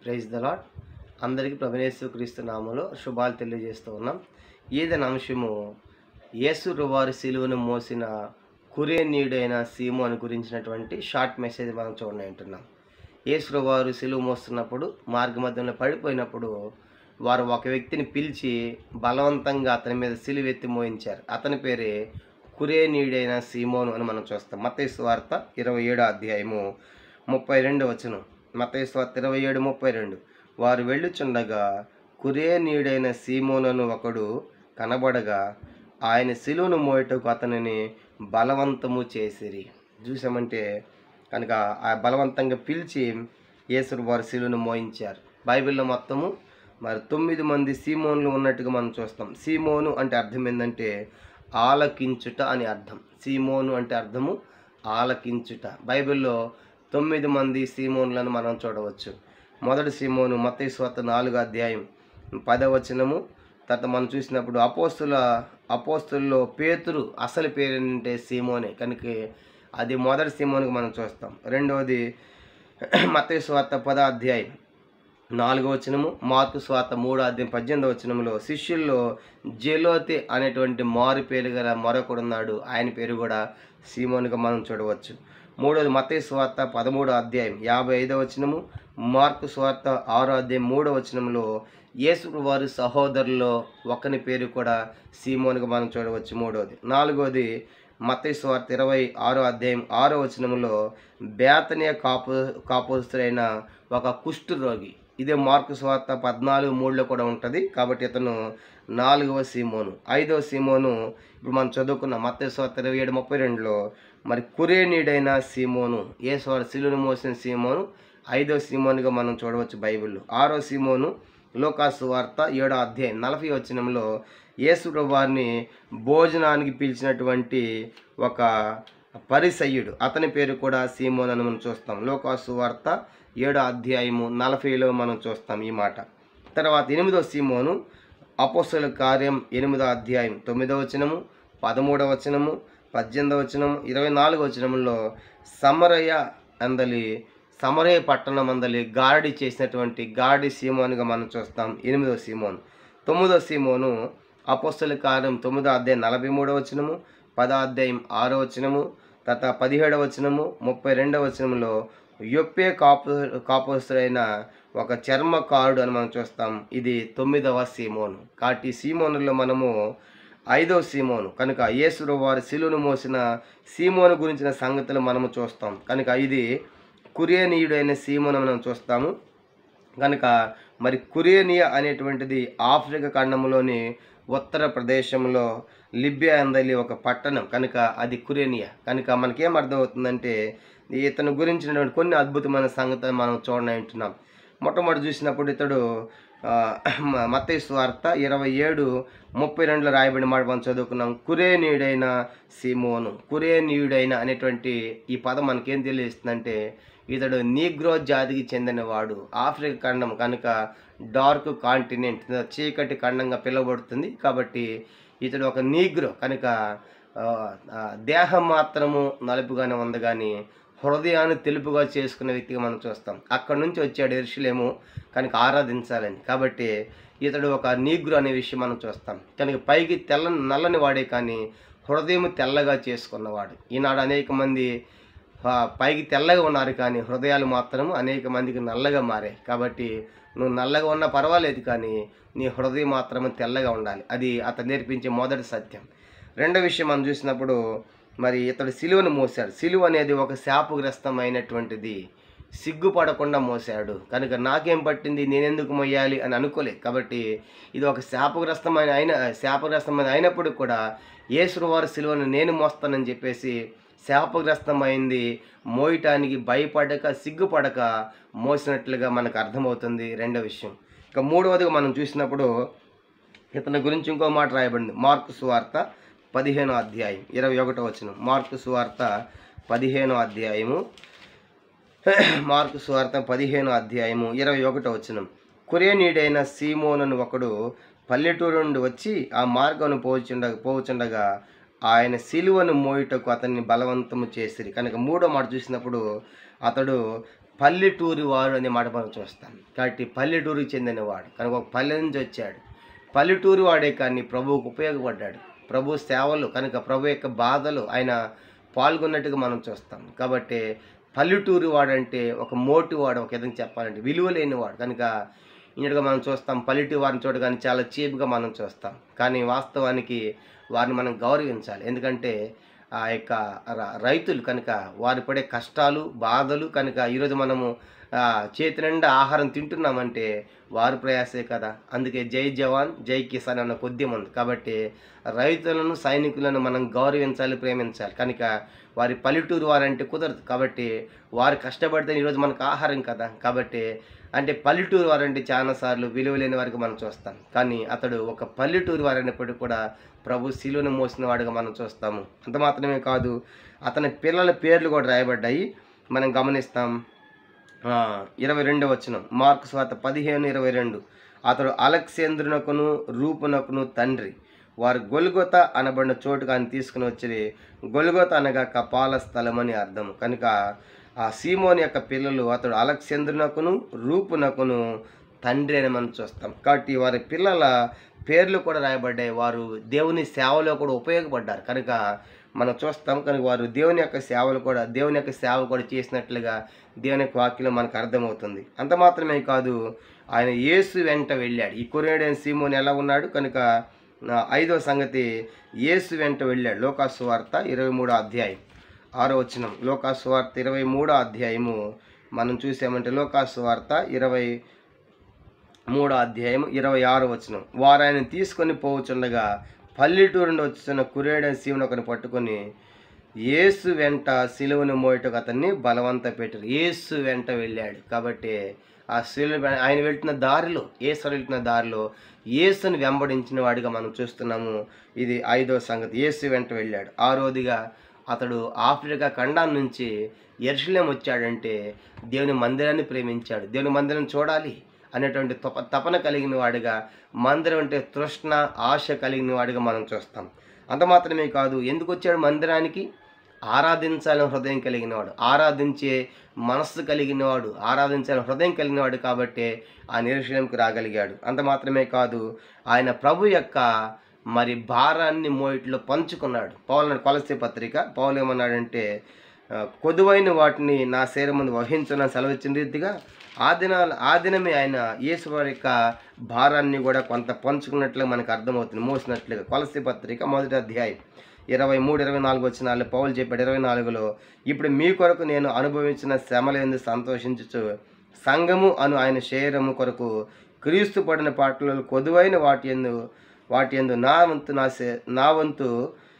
praise the lord అందరికీ ప్రభనేసు క్రీస్తు నామంలో శుభాలు తెలియజేస్తూ ఉన్నాం ఏదైనా అంశము యేసు వారి సిలువను మోసిన కురేనీయుడైన సీమోను గురించినటువంటి షార్ట్ మెసేజ్ మనం చూడండి అంటున్నాం యేసు వారు సిలువ మోస్తున్నప్పుడు మార్గ మధ్యంలో పడిపోయినప్పుడు వారు ఒక వ్యక్తిని పిలిచి బలవంతంగా అతని మీద సిలువెత్తి మోయించారు అతని పేరే కురేనీయుడైన సీమోను అని మనం చూస్తాం మత్తయి వార్త ఇరవై ఏడో అధ్యాయము ముప్పై రెండు వచనం మత్తయి వార్త ఇరవై ఏడు ముప్పై రెండు వారు వెళ్ళుచుండగా కురేనీయుడైన సీమోనను ఒకడు కనబడగా ఆయన సిలువను మోయటకు అతనిని బలవంతము చేసిరి చూసామంటే కనుక ఆ బలవంతంగా పిలిచి యేసుడు వారి సిలువను మోయించారు బైబిల్లో మొత్తము మరి తొమ్మిది మంది సీమోన్లు ఉన్నట్టుగా మనం చూస్తాం సీమోను అంటే అర్థం ఏంటంటే ఆలకించుట అని అర్థం సీమోను అంటే అర్థము ఆలకించుట బైబిల్లో తొమ్మిది మంది సీమోన్లను మనం చూడవచ్చు మొదటి సీమోను మత్తయి స్వాత నాలుగు అధ్యాయం పదవచనము తర్వాత మనం చూసినప్పుడు అపోస్తుల అపోస్తుల్లో పేతురు అసలు పేరు ఏంటంటే సీమోనే కనుక అది మొదటి సీమోనికి మనం చూస్తాం రెండవది మత్తయి స్వార్త పద అధ్యాయం నాలుగో వచనము మార్కు స్వాత మూడో అధ్యాయం పద్దెనిమిదో వచనంలో శిష్యుల్లో జెలోతి అనేటువంటి మారు పేరు గల మరొకడు ఉన్నాడు ఆయన పేరు కూడా సీమోనుగా మనం చూడవచ్చు మూడోది మత్తయి స్వార్త పదమూడో అధ్యాయం యాభై ఐదో వచనము మార్కు స్వార్త ఆరో అధ్యాయం మూడో వచనంలో యేసు వారి సహోదరుల్లో ఒకని పేరు కూడా సీమోనుగా మనం చూడవచ్చు మూడోది నాలుగోది మత్తయి స్వార్త ఇరవై ఆరో అధ్యాయం ఆరో వచనంలో బేతనీయ కాపు కాపుస్తుడైన ఒక కుష్టు రోగి ఇదే మార్కు స్వార్త పద్నాలుగు మూడులో కూడా ఉంటుంది కాబట్టి ఇతను నాలుగవ సీమోను ఐదవ సీమోను ఇప్పుడు మనం చదువుకున్న మత్తయి స్వార్త ఇరవై ఏడు ముప్పై రెండులో మరి కురేనీడైన సీమోను ఏ స్వార్ శిలును మోసిన సీమోను ఐదో సీమోనుగా మనం చూడవచ్చు బైబిల్లో ఆరో సీమోను లోకాసు వార్త ఏడో అధ్యాయం నలభై వచనంలో యేసుడు వారిని భోజనానికి పిలిచినటువంటి ఒక పరిసయ్యుడు అతని పేరు కూడా సీమోన్ అని మనం చూస్తాం లోకాసు వార్త ఏడో అధ్యాయము నలభైలో మనం చూస్తాం ఈ మాట తర్వాత ఎనిమిదో సీమోను అపోస్తుల కార్యం ఎనిమిదో అధ్యాయం తొమ్మిదో వచనము పదమూడవ వచనము పద్దెనిమిదవ వచనం ఇరవై నాలుగో వచనంలో సమరయ అందలి సమరయ పట్టణం అందలి గారడి చేసినటువంటి గారడి సీమోనుగా మనం చూస్తాం ఎనిమిదో సీమోను తొమ్మిదో సీమోను అపోస్తుల కార్యం తొమ్మిదో అధ్యాయం నలభై మూడో వచనము పదో అధ్యాయం ఆరో వచనము తర్వాత పదిహేడవ వచనము ముప్పై రెండవ వచనంలో యొప్పే కాపు కాపుస్తుడైన ఒక చర్మకారుడు అని మనం చూస్తాం ఇది తొమ్మిదవ సీమోను కాబట్టి ఈ సీమోనులో మనము ఐదవ సీమోను కనుక యేసుడు వారి శిలువను మోసిన సీమోను గురించిన సంగతులు మనము చూస్తాం కనుక ఇది కురియనీయుడైన సీమోను మనం చూస్తాము కనుక మరి కురేనియా అనేటువంటిది ఆఫ్రికా ఖండంలోని ఉత్తర ప్రదేశంలో లిబియా అందలి ఒక పట్టణం కనుక అది కురేనియా కనుక మనకేం అర్థమవుతుందంటే ఇతను గురించినటువంటి కొన్ని అద్భుతమైన సంగతులు మనం చూడనంటున్నాం మొట్టమొదటి చూసినప్పుడు ఇతడు మత్తయి స్వార్త ఇరవై ఏడు ముప్పై రెండులో రాయబడిన మాట మనం చదువుకున్నాం కురేనీయుడైన సీమోను కురేనీయుడైన అనేటువంటి ఈ పదం మనకేం తెలియజేస్తుందంటే ఇతడు నీగ్రో జాతికి చెందినవాడు ఆఫ్రికా ఖండం కనుక డార్క్ కాంటినెంట్ చీకటి ఖండంగా పిలువబడుతుంది కాబట్టి ఇతడు ఒక నీగ్రో కనుక దేహం మాత్రము నలుపుగానే ఉంది కానీ హృదయాన్ని తెలుపుగా చేసుకునే వ్యక్తిగా మనం చూస్తాం అక్కడ నుంచి వచ్చాడు ఎరుషులేము కనుక ఆరాధించాలని కాబట్టి ఇతడు ఒక నీగ్రు అనే విషయం మనం చూస్తాం కనుక పైకి తెల్ల నల్లని వాడే కానీ హృదయం తెల్లగా చేసుకున్నవాడు ఈనాడు అనేక మంది పైకి తెల్లగా ఉన్నారు కానీ హృదయాలు మాత్రం అనేక మందికి నల్లగా మారాయి కాబట్టి నువ్వు నల్లగా ఉన్నా పర్వాలేదు కానీ నీ హృదయం మాత్రం తెల్లగా ఉండాలి అది అతను నేర్పించే మొదటి సత్యం రెండో విషయం మనం చూసినప్పుడు మరి ఇతడు సిలువను మోసాడు సిలువ అనేది ఒక శాపగ్రస్తమైనటువంటిది సిగ్గుపడకుండా మోసాడు కనుక నాకేం పట్టింది నేనెందుకు మొయ్యాలి అని అనుకోలేదు కాబట్టి ఇది ఒక శాపగ్రస్తమైన అయిన శాపగ్రస్తమైన అయినప్పుడు కూడా యేసువారి సిలువను నేను మోస్తానని చెప్పేసి శాపగ్రస్తమైంది మోయటానికి భయపడక సిగ్గుపడక మోసినట్లుగా మనకు అర్థమవుతుంది రెండో విషయం ఇక మూడవదిగా మనం చూసినప్పుడు ఇతని గురించి ఇంకో మాట రాయబడింది మార్కు సువార్త పదిహేనో అధ్యాయం ఇరవై ఒకటో వచ్చిన మార్కు సువార్త పదిహేనో అధ్యాయము మార్కు సువార్త పదిహేనో అధ్యాయము ఇరవై ఒకటో వచ్చిన కురేనీడైన సీమోనను ఒకడు పల్లెటూరు నుండి వచ్చి ఆ మార్గం పోచుండగా పోచుండగా ఆయన సిలువను మోయుటకు అతన్ని బలవంతము చేసిరి కనుక మూడో మాట చూసినప్పుడు అతడు పల్లెటూరి వాడు అనే మాట మనం చూస్తాం కాబట్టి పల్లెటూరుకి చెందినవాడు కనుక ఒక పల్లె నుంచి వచ్చాడు పల్లెటూరు వాడే కానీ ప్రభువుకు ఉపయోగపడ్డాడు ప్రభు సేవలు కనుక ప్రభు యొక్క బాధలు ఆయన పాల్గొన్నట్టుగా మనం చూస్తాం కాబట్టి పల్లెటూరు వాడంటే ఒక మోటి వాడు ఒక విధంగా చెప్పాలంటే విలువ లేనివాడు కనుక ఇన్నట్టుగా మనం చూస్తాం పల్లెటూరు వారిని చూడగానే చాలా చీప్గా మనం చూస్తాం కానీ వాస్తవానికి వారిని మనం గౌరవించాలి ఎందుకంటే ఆ యొక్క ర- రైతులు కనుక వారు పడే కష్టాలు బాధలు కనుక ఈరోజు మనము ఆ, చేతి నిండా ఆహారం తింటున్నామంటే వారు ప్రయాసే కదా అందుకే జై జవాన్ జై కిసాన్ అన్న కొద్యం ఉంది కాబట్టి రైతులను సైనికులను మనం గౌరవించాలి ప్రేమించాలి కనుక వారి పల్లెటూరు వారంటే కుదరదు కాబట్టి వారు కష్టపడితే ఈరోజు మనకు ఆహారం కదా కాబట్టి అంటే పల్లెటూరు వారంటే చాలాసార్లు విలువ లేని వారికి మనం చూస్తాం కానీ అతడు ఒక పల్లెటూరు వారైనప్పటికీ కూడా ప్రభు శిలువను మోసిన వాడుగా మనం చూస్తాము అంత మాత్రమే కాదు అతని పిల్లల పేర్లు కూడా రాయబడ్డాయి మనం గమనిస్తాం ఆ, ఇరవై రెండో వచనం మార్కు స్వాత పదిహేను ఇరవై రెండు అతడు అలెక్సేంద్రునకును రూపునకును తండ్రి వారు గొలుగొత అనబడిన చోటుకు ఆయన తీసుకుని వచ్చి గొలుగొత అనగా కపాల స్థలం అని అర్థం కనుక ఆ సీమోని యొక్క పిల్లలు అతడు అలెక్సేంద్రునకును రూపునకును తండ్రి అని మనం చూస్తాం కాబట్టి వారి పిల్లల పేర్లు కూడా రాయబడ్డాయి వారు దేవుని సేవలో కూడా ఉపయోగపడ్డారు కనుక మనం చూస్తాం కనుక వారు దేవుని యొక్క సేవలు కూడా దేవుని యొక్క సేవ కూడా చేసినట్లుగా దేవుని యొక్క వాక్యం మనకు అర్థమవుతుంది అంత మాత్రమే కాదు ఆయన యేసు వెంట వెళ్ళాడు ఈ కొరియడైన సీమోని ఎలా ఉన్నాడు కనుక ఆ, ఐదో సంగతి యేసు వెంట వెళ్ళాడు లోకాసు వార్త ఇరవై మూడో అధ్యాయం ఆరో వచనం లోకాసు వార్త ఇరవై మూడో అధ్యాయము మనం చూసామంటే లోకాసు వార్త ఇరవై మూడో అధ్యాయం ఇరవై ఆరు వచనం వారు ఆయన తీసుకొని పోవచుండగా పల్లెటూరు నుండి వచ్చిన కురేడ శివుని ఒకని పట్టుకొని యేసు వెంట సిలువను మోయటకు అతన్ని బలవంత పెట్టారు యేసు వెంట వెళ్ళాడు కాబట్టి ఆ శిలువ ఆయన వెళ్తున్న దారిలో యేసు వెళ్తున్న దారిలో యేసుని వెంబడించిన వాడిగా మనం చూస్తున్నాము ఇది ఐదో సంగతి యేసు వెంట వెళ్ళాడు ఆరోదిగా అతడు ఆఫ్రికా ఖండం నుంచి ఎరుసలేం వచ్చాడంటే దేవుని మందిరాన్ని ప్రేమించాడు దేవుని మందిరం చూడాలి అనేటువంటి తప తపన కలిగిన వాడిగా మందిరం అంటే తృష్ణ ఆశ కలిగిన వాడిగా మనం చూస్తాం అంత మాత్రమే కాదు ఎందుకు వచ్చాడు మందిరానికి ఆరాధించాలని హృదయం కలిగిన వాడు ఆరాధించే మనస్సు కలిగిన వాడు ఆరాధించాలని హృదయం కలిగిన వాడు కాబట్టి ఆ నిరుశలంకి రాగలిగాడు అంత మాత్రమే కాదు ఆయన ప్రభు యొక్క మరి భారాన్ని మోయిట్లో పంచుకున్నాడు పౌలు కొలసి పత్రిక పౌలు ఏమన్నాడంటే ఆ, కొదువైన వాటిని నా శరీరం ముందు వహించున్న సెలవిచ్చిన రీతిగా ఆ దినాలు ఆ దినమే ఆయన యేసు వారి యొక్క భారాన్ని కూడా కొంత పంచుకున్నట్లుగా మనకు అర్థమవుతుంది మోసినట్లుగా కొలసి పత్రిక మొదటి అధ్యాయం ఇరవై మూడు ఇరవై నాలుగు వచ్చిన పౌలు చెప్పాడు ఇరవై నాలుగులో ఇప్పుడు మీ కొరకు నేను అనుభవించిన శ్రమలు ఎందుకు సంతోషించుచు సంఘము అను ఆయన శరీరము కొరకు క్రీస్తు పడిన పాటలలో కొదువైన వాటి ఎందు వాటి ఎందు నా వంతు నా శే- నా వంతు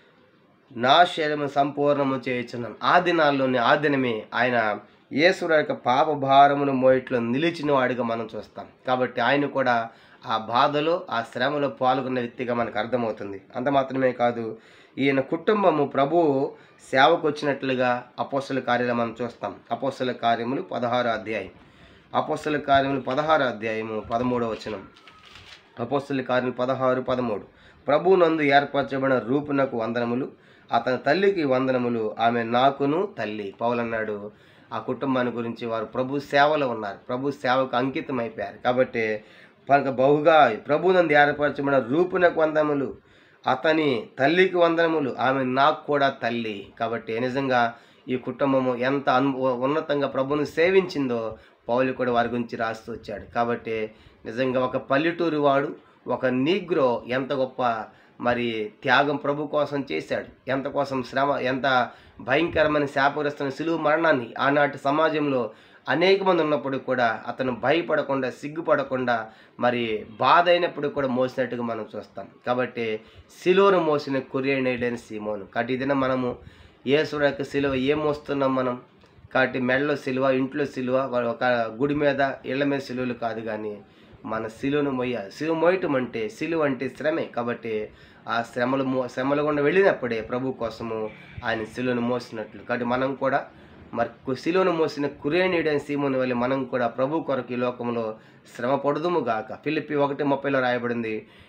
నా శరీరము సంపూర్ణము చేయించున్నాను ఆ దినాల్లోనే ఆ దినమే ఆయన యేసుడు యొక్క పాప భారమును మోయిట్లో నిలిచిన వాడిగా మనం చూస్తాం కాబట్టి ఆయన కూడా ఆ బాధలో ఆ శ్రమలో పాల్గొన్న వ్యక్తిగా మనకు అర్థమవుతుంది అంత మాత్రమే కాదు ఈయన కుటుంబము ప్రభు సేవకు వచ్చినట్లుగా అపోస్తుల కార్యాలు మనం చూస్తాం అపోస్తుల కార్యములు పదహారు అధ్యాయం అపోస్తుల కార్యములు పదహారు అధ్యాయము పదమూడవ వచనం అపోస్తుల కార్యం పదహారు పదమూడు ప్రభువునందు ఏర్పరచబడిన రూపునకు వందనములు అతని తల్లికి వందనములు ఆమె నాకును తల్లి పౌలన్నాడు ఆ కుటుంబాన్ని గురించి వారు ప్రభు సేవలో ఉన్నారు ప్రభు సేవకు అంకితం అయిపోయారు కాబట్టి కనుక బహుగా ప్రభునందు ఏర్పరచబడిన రూపునకు వందనములు అతని తల్లికి వందనములు ఆమె నాకు కూడా తల్లి కాబట్టి నిజంగా ఈ కుటుంబము ఎంత అను ఉన్నతంగా ప్రభును సేవించిందో పౌలు కూడా వారి గురించి రాస్తూ వచ్చాడు కాబట్టి నిజంగా ఒక పల్లెటూరు వాడు ఒక నీగ్రో ఎంత గొప్ప మరి త్యాగం ప్రభు కోసం చేశాడు ఎంత కోసం శ్రమ ఎంత భయంకరమైన శాపగ్రస్తున్న సిలువు మరణాన్ని ఆనాటి సమాజంలో అనేక మంది ఉన్నప్పుడు కూడా అతను భయపడకుండా సిగ్గుపడకుండా మరి బాధ అయినప్పుడు కూడా మోసినట్టుగా మనం చూస్తాం కాబట్టి సిలువను మోసిన కురియనేడని సీమోను కాబట్టి ఇదిన మనము యేసుడు యొక్క సిలువ ఏం మోస్తున్నాం మనం కాబట్టి మెడలో సిలువ ఇంట్లో సిలువ ఒక గుడి మీద ఇళ్ళ మీద సిలువలు కాదు కానీ మన సిలువను మొయ్యాలి సిలువ మోయటం అంటే సిలువ అంటే శ్రమే కాబట్టి ఆ శ్రమలు మో శ్రమలు గుండా వెళ్ళినప్పుడే ప్రభు కోసము ఆయన సిలువను మోసినట్లు కాబట్టి మనం కూడా మరి కు- సిలువను మోసిన కురేనీడని సీమోని వల్ల మనం కూడా ప్రభు కొరకు ఈ లోకంలో శ్రమ పడుదుము గాక ఫిలిప్పి ఒకటి ముప్పైలో రాయబడింది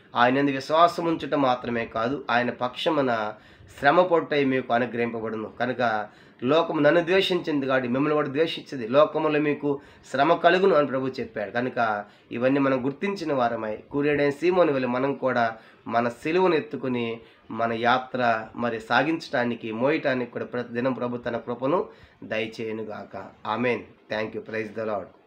ఆయన ఎందు విశ్వాసం ఉంచటం మాత్రమే కాదు ఆయన పక్షమున శ్రమ పొట్టై మీకు అనుగ్రహింపబడును కనుక లోకము నన్ను ద్వేషించింది కాబట్టి మిమ్మల్ని కూడా ద్వేషించింది లోకములో మీకు శ్రమ కలుగును అని ప్రభు చెప్పాడు కనుక ఇవన్నీ మనం గుర్తించిన వారమై కూరేడైన సీమోని వెళ్ళి మనం కూడా మన సిలువను ఎత్తుకుని మన యాత్ర మరి సాగించడానికి మోయటానికి కూడా ప్రతి దినం ప్రభు తన కృపను దయచేయనుగాక amen thank you praise the lord